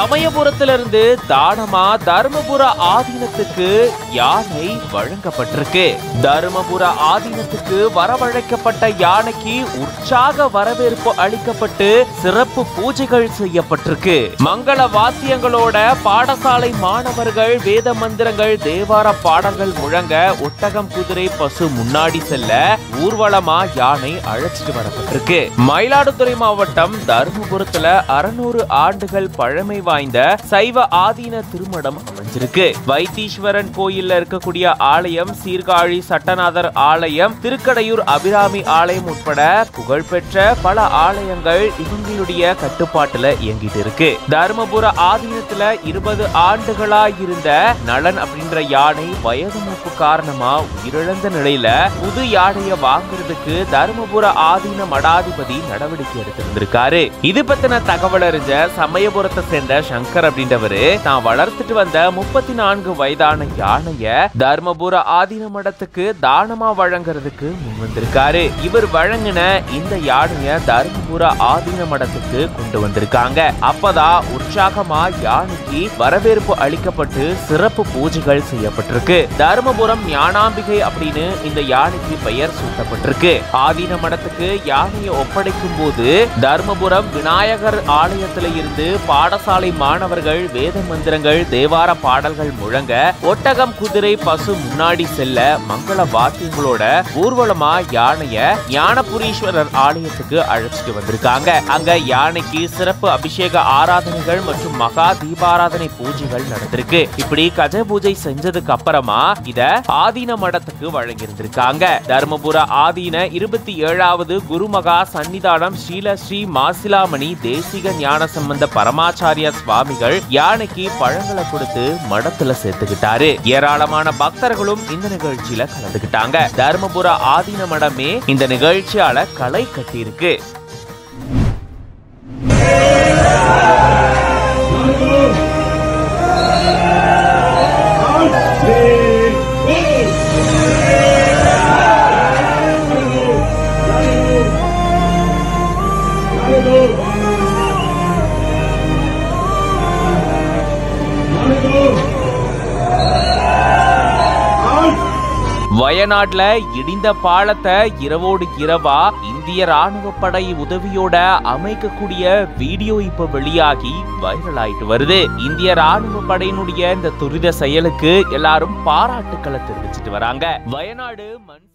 சமயபுரத்திலிருந்து தானமா தருமபுர ஆதீனத்துக்கு யானை வழங்கப்பட்டிருக்கு தருமபுர ஆதீனத்துக்கு வரவழைக்கப்பட்ட யானைக்கு உற்சாக வரவேற்பு அளிக்கப்பட்டு சிறப்பு பூஜைகள் செய்யப்பட்டிருக்கு மங்கள வாத்தியங்களோட பாடசாலை மாணவர்கள் வேத மந்திரங்கள் தேவார பாடல்கள் முழங்க ஒட்டகம் குதிரை பசு முன்னாடி செல்ல ஊர்வலமா யானை அழைச்சிட்டு வரப்பட்டிருக்கு மயிலாடுதுறை மாவட்டம் தருமபுரத்துல அறுநூறு ஆண்டுகள் பழமை வாய்ந்த சைவ ஆதீன திருமணம் அமைஞ்சிருக்கு வைத்தீஸ்வரன் கோயில்ல இருக்கக்கூடிய ஆலயம் சீர்காழி சட்டநாதர் ஆலயம் திருக்கடையூர் அபிராமி ஆலயம் உட்பட புகழ்பெற்ற பல ஆலயங்கள் இவங்களுடைய கட்டுப்பாட்டுல இயங்கிட்டு இருக்கு தருமபுர ஆதீனத்துல இருபது ஆண்டுகளா இருந்த நலன் அப்படின்ற யானை வயது மூப்பு காரணமா உயிரிழந்த நிலையில புது யானைய வாங்குறதுக்கு தருமபுர ஆதீன மடாதிபதி நடவடிக்கை எடுத்திருந்திருக்காரு இது பத்தின தகவல் அறிஞ்ச சமயபுரத்தை சேர்ந்த சங்கர் அப்படின்றவரு தான் வளர்த்துட்டு வந்த முப்பத்தி நான்கு வயதான யானைய தர்மபுர ஆதீன மடத்துக்கு தானமா வழங்குறதுக்கு முன் வந்திருக்காரு இவர் வழங்கின இந்த யானைய தர்மபுர ஆதீன மடத்துக்கு கொண்டு வந்திருக்காங்க அப்பதான் உற்சாகமா யானைக்கு வரவேற்பு அளிக்கப்பட்டு சிறப்பு பூஜைகள் செய்யப்பட்டிருக்கு தர்மபுரம் ஞானாம்பிகை அப்படின்னு இந்த யானைக்கு பெயர் சூட்டப்பட்டிருக்கு ஆதீன மடத்துக்கு யானையை ஒப்படைக்கும் போது தர்மபுரம் விநாயகர் ஆலயத்துல இருந்து பாடசாலை மாணவர்கள் வேத மந்திரங்கள் தேவார பாடல்கள் முழங்க ஒட்டகம் குதிரை பசு முன்னாடி செல்ல மங்கள வாத்தியங்களோட ஊர்வலமா யானைய ஞானபுரீஸ்வரர் ஆலயத்துக்கு அழைச்சிட்டு வந்திருக்காங்க அங்க யானைக்கு சிறப்பு அபிஷேக ஆராதனைகள் மற்றும் மகா தீபாராதனை பூஜைகள் நடந்திருக்கு இப்படி கஜ பூஜை செஞ்சதுக்கு அப்புறமா இத ஆதீன மடத்துக்கு வழங்கியிருந்திருக்காங்க தர்மபுர ஆதீன இருபத்தி ஏழாவது குருமகா சன்னிதானம் ஸ்ரீல ஸ்ரீ மாசிலாமணி தேசிக ஞான சம்பந்த பரமாச்சாரியா சுவாமிகள் யானைக்கு பழங்களை கொடுத்து மடத்துல சேர்த்துக்கிட்டாரு ஏராளமான பக்தர்களும் இந்த நிகழ்ச்சியில கலந்துக்கிட்டாங்க தர்மபுர ஆதீன மடமே இந்த நிகழ்ச்சியால களை கட்டியிருக்கு வயநாட்டுல இடிந்த பாலத்தை இரவோடு இரவா இந்திய ராணுவ படை உதவியோட அமைக்கக்கூடிய வீடியோ இப்ப வெளியாகி வைரல் ஆயிட்டு வருது இந்திய ராணுவ படையினுடைய இந்த துரித செயலுக்கு எல்லாரும் பாராட்டுக்களை தெரிவிச்சிட்டு வராங்க வயநாடு மண்